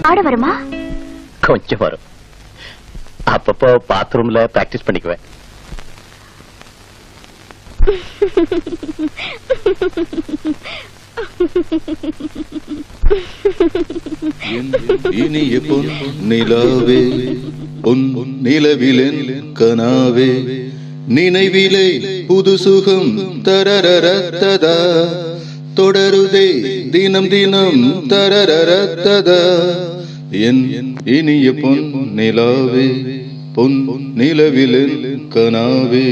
ஆட வருமா கொஞ்சம் வரும் அப்பப்போ பாத்ரூம்ல பிராக்டிஸ் பண்ணிக்குவேன் என் இனிய பொன் நிலாவே பொன் நிலவிலென் கனாவே நினைவிலே புது சுகம் தரரரத்ததா தொடருதே தினம் தினம் தரரரத்ததா என் இனிய பொன் நிலாவே பொன் நிலவிலென் கனாவே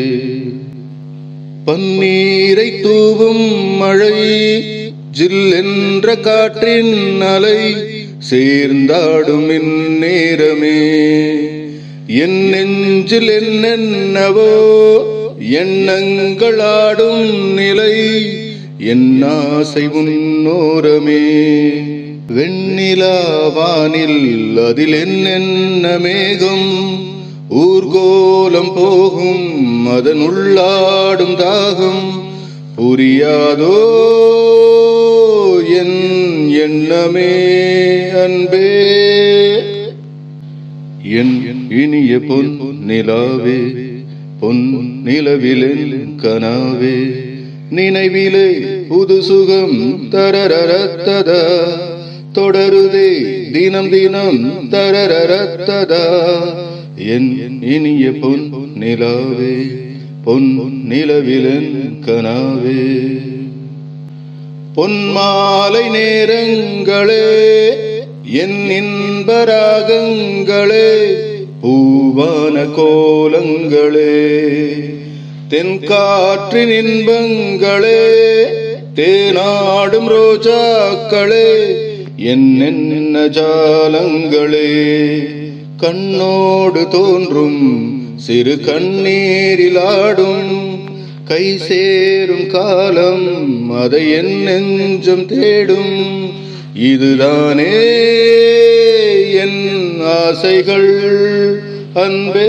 பன்னீரை தூவும் மழை ஜில்லென்ற காற்றின் அலை சேர்ந்தாடும் இந்நேரமே என் நெஞ்சில் என்னென்னவோ எண்ணங்களாடும் நிலை என் ஆசை உன்னோரமே வெண்ணிலாவானில் அதில் என்னென்ன மேகம் ஊர்கோலம் போகும் அதன் உள்ளாடும் தாகம் புரியாதோ என் எண்ணமே அன்பே என் இனிய பொன் நிலாவே பொன் நிலவிலென் கனாவே நினைவிலே புது சுகம் தரரரத்ததா தொடருதே தினம் தினம் தரரரத்ததா என் இனிய பொன் நிலாவே பொன் நிலவிலன் கனாவே பொன்மாலை நேரங்களே என் இன்பராகங்களே பூவான கோலங்களே தென்காற்றின் இன்பங்களே தேனாடும் ரோஜாக்களே என்னென்ன ஜாலங்களே கண்ணோடு தோன்றும் சிறு கண்ணீரிலாடும் கை சேரும் காலம் அதை என் நெஞ்சம் தேடும் இதுதானே என் ஆசைகள் அன்பே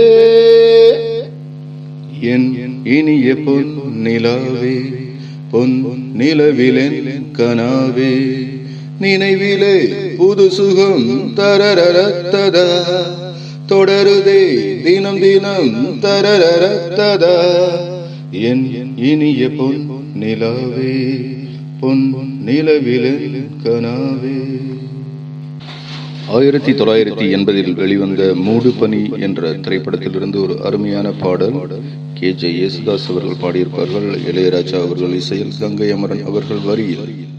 என் இனிய பொன் நிலாவே பொன் நிலவிலென் கனாவே நினைவிலே புது சுகம் தரரரத்ததா தொடருதே தினம் தினம் தரரரத்ததா என் இனிய பொன் நிலாவே பொன் நிலவிலென் கனாவே ஆயிரத்தி தொள்ளாயிரத்தி எண்பதில் வெளிவந்த மூடுபனி என்ற திரைப்படத்திலிருந்து ஒரு அருமையான பாடல் கே ஜே யேசுதாஸ் அவர்கள் பாடியிருப்பார்கள் இளையராஜா அவர்கள் இசையில் கங்கை அமரன் அவர்கள் வரியில்